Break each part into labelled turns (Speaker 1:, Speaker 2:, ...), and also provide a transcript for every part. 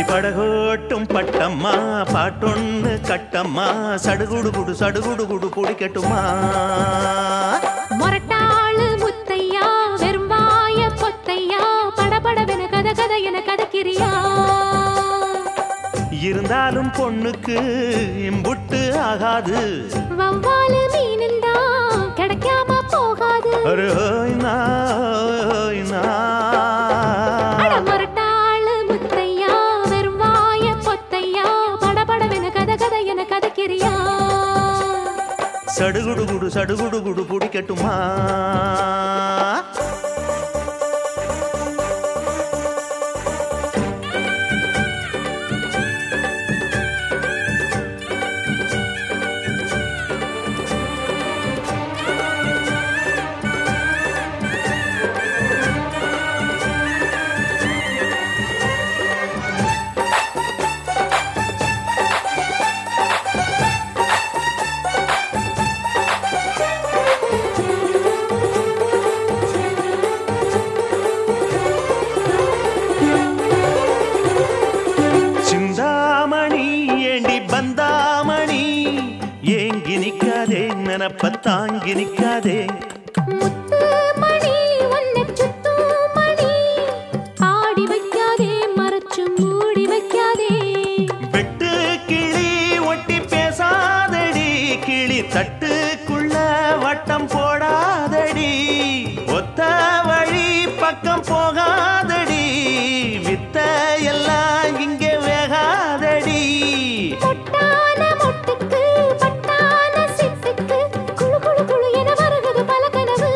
Speaker 1: அடிபடகோட்டும் பட்டம்மா பாட்டொன்னு கட்டம்மா சடுகுடு குடு சடுகுடு குடு பிடிக்கட்டுமா
Speaker 2: மொரட்டாளு முத்தையா வெறும்பாய பொத்தையா படபடவென கத கத என கதக்கிறியா
Speaker 1: இருந்தாலும் பொண்ணுக்கு இம்புட்டு ஆகாது
Speaker 2: வவ்வாலு மீனில் தான் கிடைக்காம போகாது
Speaker 1: ஒரு ஹோய் நா, ஹோய் நா.
Speaker 2: அட மொரட்டாளு முத்தையா வெறும்பாய பொத்தையா படபடவென கத கத என கதக்கிறியா
Speaker 1: சடுகுடு குடு சடுகுடு குடு பிடிக்கட்டுமா சிந்தாமணி ஏண்டி பந்தாமணி ஏங்கி நிக்காதே நினப்ப தாங்கி நிக்காதே
Speaker 2: முத்து மணி உன்னை சுத்தும் மணி ஆடி வைக்காதே மறைச்சு மூடி வைக்காதே
Speaker 1: வெட்டு கிளி ஒட்டி பேசாதடி கிளி தட்டுக்குள்ள வட்டம் போடாதடி ஒத்த வழி பக்கம் போகாதடி வித்த எல்லாம் இங்கே வேகாதடி
Speaker 2: பொட்டான மொட்டுக்கு பட்டான சிட்டுக்கு குளு குளு குளு என வருகுது பல கனவு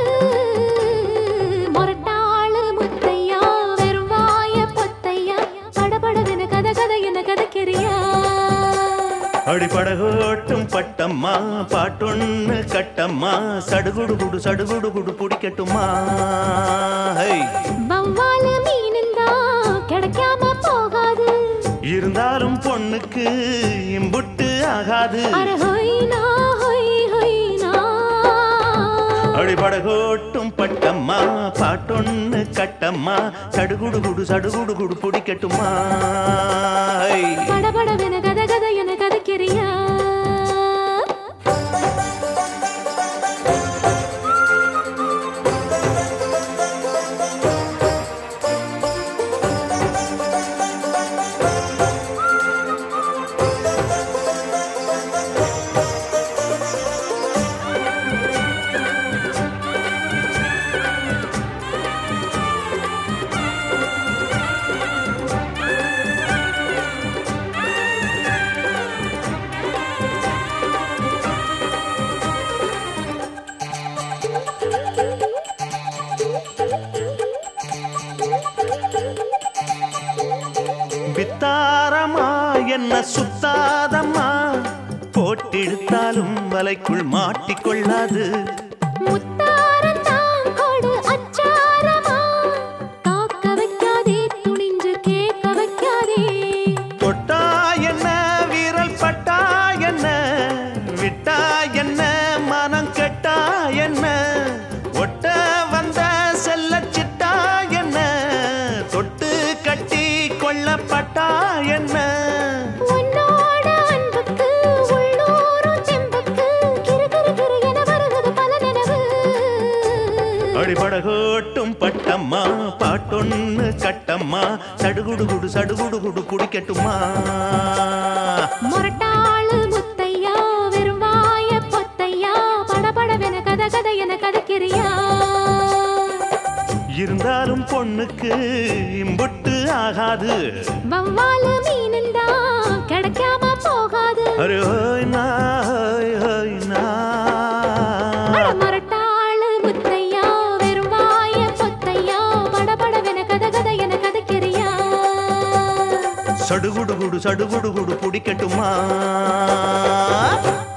Speaker 2: மொரட்டாளு முத்தையா வெறும் வாய பொத்தையா படபடவென கத கத என கதக்கிறியா
Speaker 1: அடிப்படகோட்டும் பட்டம்மா பாட்டொன்னு கட்டம்மா சடுகுடு குடு சடுகுடு குடு பிடிக்கட்டுமா ஹை.
Speaker 2: வவ்வாலு மீனில் தான் கிடைக்காம போகாது
Speaker 1: இருந்தாலும் பொண்ணுக்கு இம்புட்டு ஆகாது
Speaker 2: அர ஹொய்னா ஹொய் ஹொய்னா
Speaker 1: அடிபடகோட்டும் பட்டம்மா பாட்டொன்னு கட்டம்மா சடுகுடு குடு சடுகுடு குடு பிடிக்கட்டுமா ஹை.
Speaker 2: படபடவென கத கத என கதக்கிறியா
Speaker 1: பித்தாரமா என்ன சுத்தாதம்மா போட்டிடுத்தாலும் வலைக்குள் மாட்டிக்கொள்ளாது
Speaker 2: முத்தாரம் தான் கொடு அச்சாரமா காக்க வைக்காதே துணிஞ்சு கேட்க வைக்காதே
Speaker 1: தொட்டா என்ன வீரல் பட்டா என்ன விட்டா என்ன மனம் கெட்டா என்ன ஒட்ட வந்த செல்ல சிட்டா என்ன தொட்டு கட்டி கொள்ளப்பட்டா என்ன
Speaker 2: உன்னோட அன்புக்கு உள்ளூரும் செம்புக்கு கிறு கிறு கிறு என வருகுது பல நினைவு
Speaker 1: அடிபடகோட்டும் பட்டம்மா பாட்டொன்னு கட்டம்மா சடுகுடு குடு சடுகுடு குடு குடிக்கட்டுமா
Speaker 2: மொரட்டாளு முத்தையா வெறும் வாய பொத்தையா படபடவென கத கத என கதக்கிறியா
Speaker 1: இருந்தாலும் பொண்ணுக்கு இம்புட்டு ஆகாது
Speaker 2: வவ்வாலு மீனில் தான் கிடைக்காம போகாது
Speaker 1: அரே ஹோய் நா, ஹோய் ஹோய் நா.
Speaker 2: அட மொரட்டாளு முத்தையா வெறும் வாய பொத்தையா படபடவென கத கத என கதக்கிறியா
Speaker 1: சடுகுடு குடு சடுகுடு குடு பிடிக்கட்டுமா